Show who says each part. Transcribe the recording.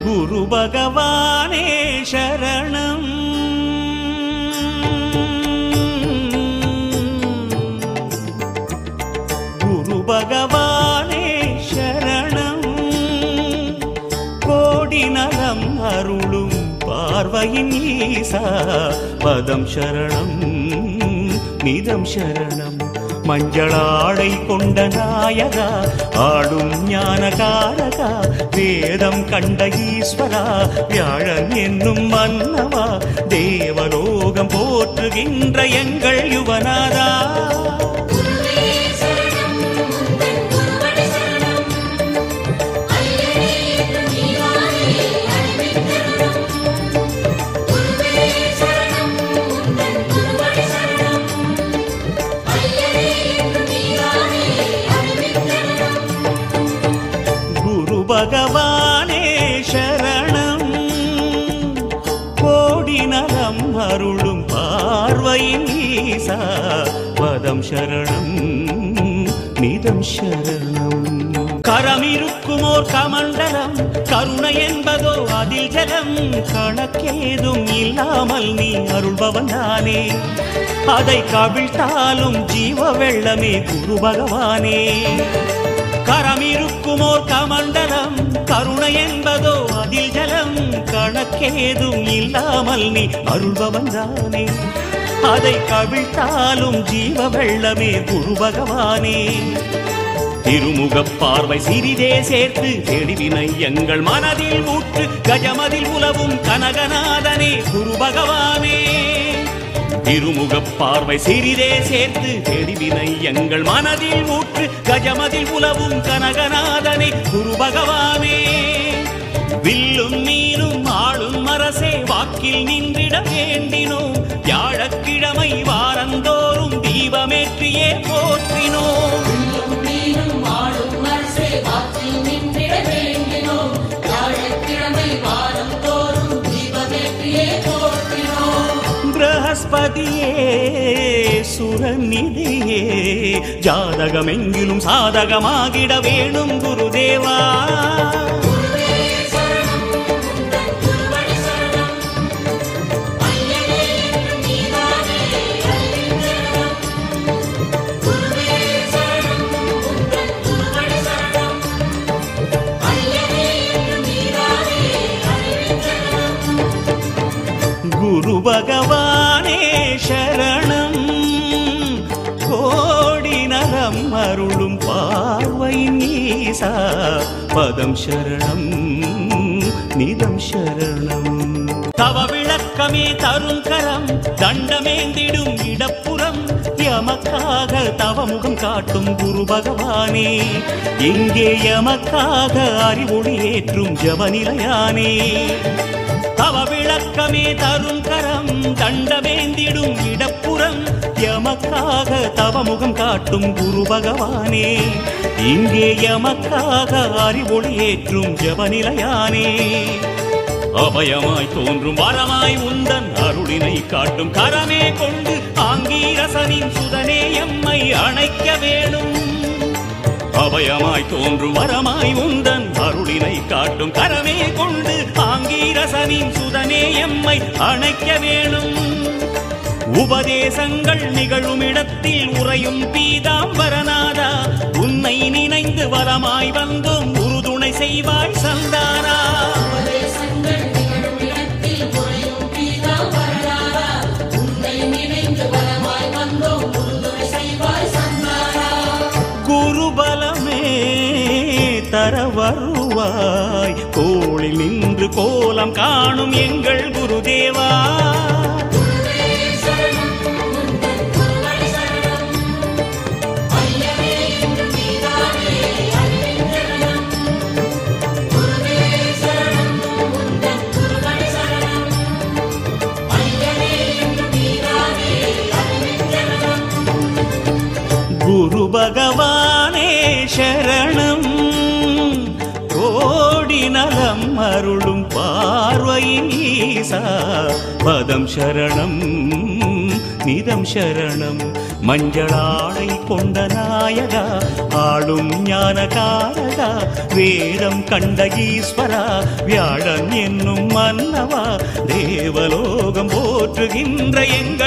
Speaker 1: குரு பகவானே சரணம் குரு பகவானே சரணம் கோடி நலம் அருளும் பார்வையின் ஈசா பதம் சரணம் நிதம் சரணம் மஞ்சளாடை கொண்ட நாயகா ஆடும் ஞானகாரகா வேதம் கண்ட ஈஸ்வரா வியாழன் என்னும் மன்னவா தேவலோகம் போற்றுகின்ற எங்கள் யுவனாரா
Speaker 2: குருவே சரணம் முந்தன் குருவடி சரணம் ஐயனே என்று நீவானே அறிவித்தருளும் குருவே சரணம் முந்தன் குருவடி சரணம் ஐயனே என்று நீவானே அறிவித்தருளும்
Speaker 1: குரு பகவானே சரணம் கோடி நலம் அருளும் பார்வையின் ஈசா பதம் சரணம் நிதம் சரணம் கரமிருக்குமோர் கமண்டலம் கருணை என்பதோ அதில் ஜலம் கணக்கேதும் இல்லாமல் நீ அருள்பவன் தானே அதை கவிழ்த்தாலும் ஜீவ வெள்ளமே குரு பகவானே கரமிருக்குமோர் கமண்டலம் கருணை என்பதோ அதில் ஜலம் கணக்கேதும் இல்லாமல் நீ அருள்பவன் தானே அதை கவிழ்த்தாலும் ஜீவ வெள்ளமே குரு பகவானே திருமுகப் பார்வை சிறிதே சேர்த்து தெளிவினை எங்கள் மனதில் ஊற்று கஜமதில் உலவும் கனகநாதனே குரு பகவானே திருமுகப் பார்வை சிறிதே சேர்த்து தெளிவினை எங்கள் மனதில் ஊற்று கஜமதில் உலவும் கனகநாதனே குரு பகவானே வில்லும் மீனும் ஆளும் அரசே வாக்கில் நின்றிட வேண்டினோம் வியாழக்கிழமை வாரந்தோறும் தீபமேற்றியே போற்றினோம்
Speaker 2: மீனும் ஆளும் அரசே வாக்கில் நின்றிட வேண்டினோம் வியாழக்கிழமை வாரம் தோறும் தீபமேற்றியே போற்றினோம்
Speaker 1: பிரகஸ்பதியே சுரநிதியே ஜாதகமெங்கிலும் சாதகமாகிட வேணும் குருதேவா
Speaker 2: குருவே சரணம் முந்தன் குருவடி சரணம் ஐயனே என்று நீதானே அறிவித்தருளும் குருவே சரணம் முந்தன் குருவடி சரணம் ஐயனே என்று நீதானே அறிவித்தருளும்
Speaker 1: குரு பகவானே சரணம் கோடி நலம் அருளும் பார்வையின் ஈசா பதம் சரணம் நிதம் சரணம் தவ விளக்கமே தரும் கரம் தண்டமேந்திடும் இடப்புறம் எமக்காக தவமுகம் காட்டும் குரு பகவானே எங்கே எமக்காக அறிவொளி ஏற்றும் ஜபநிலையானே தவ விளக்கமே தரும் கரம் தண்டமேந்திடும் இடப்புறம் எமக்காக தவமுகம் காட்டும் குரு பகவானே இங்கே எமக்காக அறிவொளி ஏற்றும் ஜபநிலையானே அபயமாய் தோன்றும் வரமாய் உந்தன் அருளினை காட்டும் கரமே கொண்டு ஆங்கீரசனின் சுதனே எம்மை அணைக்க வேணும் அபயமாய் தோன்றும் வரமாய் உந்தன் அருளினை காட்டும் கரமே கொண்டு ஆங்கீரசனின் சுதனே எம்மை அணைக்க வேணும் உபதேசங்கள் நிகழும் இடத்தில் உறையும் பீதாம்பரநாதா உன்னை நினைந்து வரமாய் வந்தோம் உறுதுணை செய்வாய் சந்தானா
Speaker 2: உபதேசங்கள் நிகழும் இடத்தில் உறையும் பீதாம்பரனாரா, உன்னை நினைந்து வரமாய் வந்தோம் உறுதுணை செய்வாய் சந்தாரா.
Speaker 1: குருபலமே தர வருவாய் கோளில் நின்று கோலம் காணும் எங்கள் குருதேவா
Speaker 2: குருவே சரணம், முந்தன் குருவடி சரணம். ஐயனே என்று நீதானே அறிவித்தருளும். குருவே சரணம், முந்தன் குருவடி சரணம். ஐயனே என்று நீதானே அறிவித்தருளும்.
Speaker 1: குரு பகவானே சரணம் கோடி நலம் அருளும் பார்வையின் ஈசா பதம் சரணம் நிதம் சரணம் மஞ்சளாடை கொண்ட நாயகா ஆளும் ஞானகாரகா வேதம் கண்ட ஈஸ்வரா வியாழன் என்னும் மன்னவா தேவலோகம் போற்றுகின்ற எங்கள்